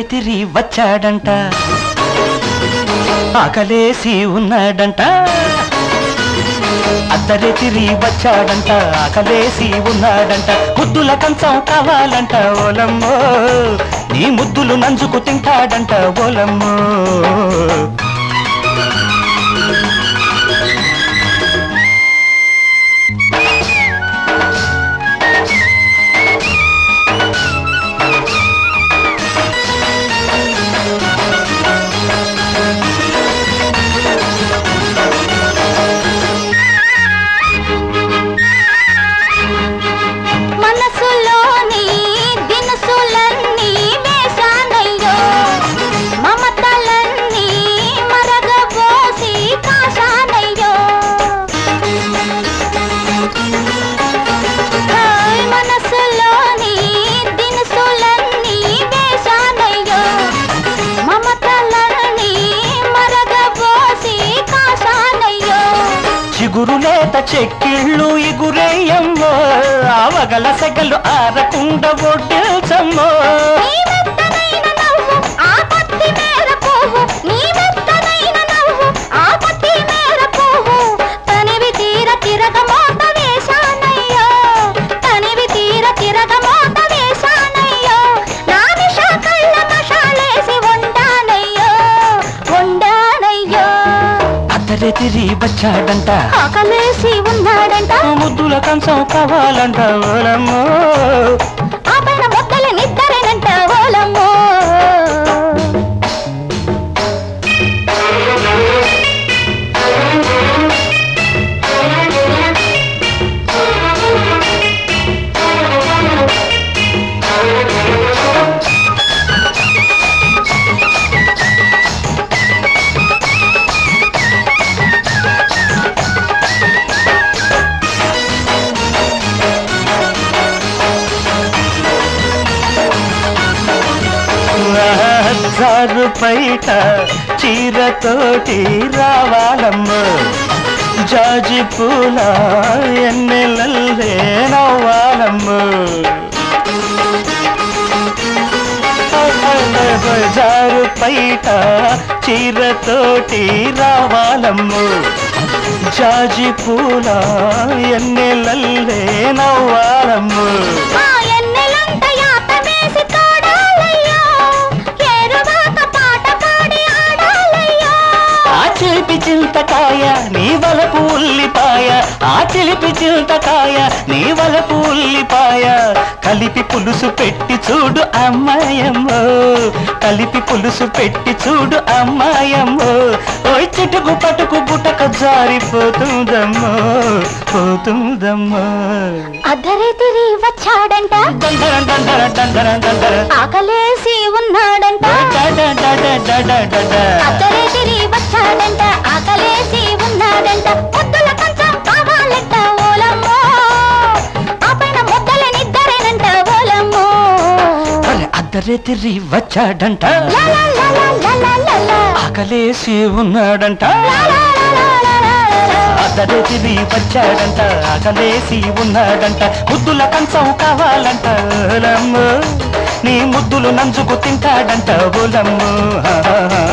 అద్దరేతిరి వచ్చాడంట ఆకలేసి ఉన్నాడంట అద్దరెతిరి వచ్చాడంట ఆకలేసి ఉన్నాడంట ముద్దుల కంచం కావాలంట ఓలమ్మో నీ ముద్దులు నంజుకు తింటాడంట ఓలమ్మో మనసులోని దినుసులన్నీ వేశానయ్యో మమతలన్నీ మరగబోసి కాశానయ్యో హాయ్ మనసులోని దినుసులన్నీ వేశానయ్యో మమతలన్నీ మరగబోసి కాశానయ్యో చిగురులేత చెక్కిళ్ళు ఇగురేయమ్మో ఆవగల సెగలు ఆరకుండా ఒడ్డిల్చమ్మో నీ మెత్తనైన నవ్వు ఆ పత్తి మేర పువ్వు నీ మెత్తనైన నవ్వు ఆ పత్తి మేర పువ్వు తనివి తీర తిరగమోత వేశానయ్యో తనివి తీర తిరగమోత వేశానయ్యో నా నిష కళ్ళ మషాలేసి వండానయ్యో వండానయ్యో అద్దరెతిరి వచ్చాడంట ఆకలేసి ఉన్నాడంట ముద్దుల కంచం కావాలంట ఓలమ్మో ఆ పైన మొక్కల నిద్దరేనంట ఓలమ్మో జారు పైట చీరతోటి రావాలమ్మో జాజి పూల ఎన్నెలల్లే నవ్వాలమ్మో జారు పైట చీరతోటి రావాలమ్ము జాజి పూల ఎన్నెలల్లే నవ్వాలమ్ము ఆ ఎన్నెలంత యాత వేసి తోడాలయ్యో ఏరువాక పాట పాడి ఆడాలయ్యో ఆ చిలిపి చింతకాయ నీ వలపు ఉల్లిపాయ ఆ చిలిపి చింతకాయ నీ వలపు ఉల్లిపాయ కలిపి పులుసు పెట్టి చూడు అమ్మాయమ్మో కలిపి పులుసు పెట్టి చూడు అమ్మాయమ్మో ఓయ్ చిటుకు పటుకు బుటక జారిపోతుందమ్మో పోతుందమ్మో అద్దరే తిరి వచ్చాడంట దండర దండర దండర దండర ఆకలేసి ఉన్నాడంట డడ డడ డడ డడ. అద్దరే తిరి వచ్చాడంట ఆకలేసి ఉన్నాడంట ముద్దుల కంచం కావాలంట ఓలమ్మో ఆ పైన ముద్దల నిద్దరేనంట ఓలమ్మో అరే అద్దరే తిరిగి వచ్చాడంట లా లా లా లా లా లా లా లా. ఆకలేసి ఉన్నాడంట లా లా లా లా లా లా లా. అద్దరే తిరిగి వచ్చాడంట ఆకలేసి ఉన్నాడంట ముద్దుల కంచం కావాలంట ఓలమ్మ నీ ముద్దులు నంచుకు తింటాడంట ఓలమ్మ